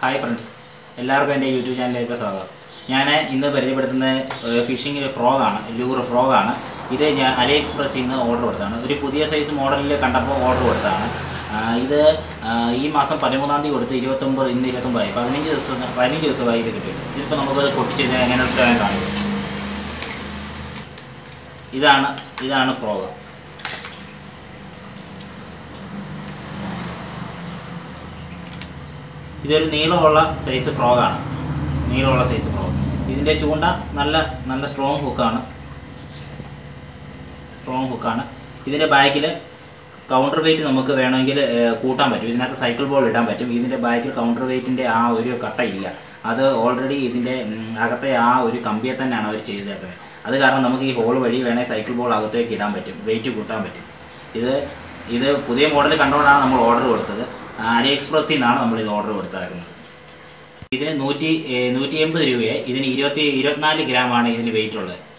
hi friends എല്ലാവർക്കും എൻ്റെ YouTube ചാനലിലേക്ക് സ്വാഗതം ഞാൻ ഇന്ന് പരിചയപ്പെടുത്തുന്ന ഫിഷിംഗ് ഫ്രോഗാണ് ലൂർ ഫ്രോഗാണ് ഇത് ഞാൻ അലി എക്സ്പ്രസ്സിൽ നിന്ന് ഓർഡർ കൊടുത്താണ് ഒരു പുതിയ സൈസ് മോഡലിൽ കണ്ടപ്പോൾ ഓർഡർ കൊടുത്തതാണ് ആ, ഇത് ആ, ഈ മാസം പതിമൂന്നാം തീയതി കൊടുത്ത് ഇരുപത്തൊമ്പത് ഇന്ന് ഇരുപത്തൊമ്പതായി പതിനഞ്ച് ദിവസം പതിനഞ്ച് ദിവസമായി ഇത് കിട്ടിയിട്ട് ഇതിപ്പോൾ നമുക്കത് പൊട്ടിച്ച് ഇത് എങ്ങനെ എടുക്കാൻ കാണിക്കും ഇതാണ് ഇതാണ് ഫ്രോഗ് ഇതൊരു നീളമുള്ള സൈസ് ഫ്രോഗാണ് നീളമുള്ള സൈസ് ഫ്രോഗ് ഇതിൻ്റെ ചൂണ്ട നല്ല നല്ല സ്ട്രോങ് ഹുക്കാണ് സ്ട്രോങ് ഹുക്കാണ് ഇതിൻ്റെ ബാക്കിൽ കൗണ്ടർ വെയിറ്റ് നമുക്ക് വേണമെങ്കിൽ ഏഹ്, കൂട്ടാൻ പറ്റും ഇതിനകത്ത് സൈക്കിൾ ബോൾ ഇടാൻ പറ്റും ഇതിൻ്റെ ബാക്കിൽ കൗണ്ടർ വെയിറ്റിൻ്റെ ആ ഒരു കട്ട ഇല്ല അത് ഓൾറെഡി ഇതിൻ്റെ ഉം, അകത്തെ ആ ഒരു കമ്പിയെ തന്നെയാണ് അവർ ചെയ്തേക്കുന്നത് അത് കാരണം നമുക്ക് ഈ ഹോൾ വഴി വേണേൽ സൈക്കിൾ ബോൾ അകത്തേക്ക് ഇടാൻ പറ്റും വെയിറ്റ് കൂട്ടാൻ പറ്റും ഇത് ഇത് പുതിയ മോഡൽ കണ്ടുകൊണ്ടാണ് നമ്മൾ ഓർഡർ കൊടുത്തത് അലി എക്സ്പ്രസ്സിൽ നിന്നാണ് നമ്മൾ ഇത് ഓർഡർ കൊടുത്തായിരുന്നത് ഇതിന് നൂറ്റി ഏഹ്, നൂറ്റി എൺപത് രൂപയെ ഇതിന് ഇരുപത്തി ഇരുപത്തിനാല് ഗ്രാമാണ് ഇതിന് വെയിറ്റ് ഉള്ളത്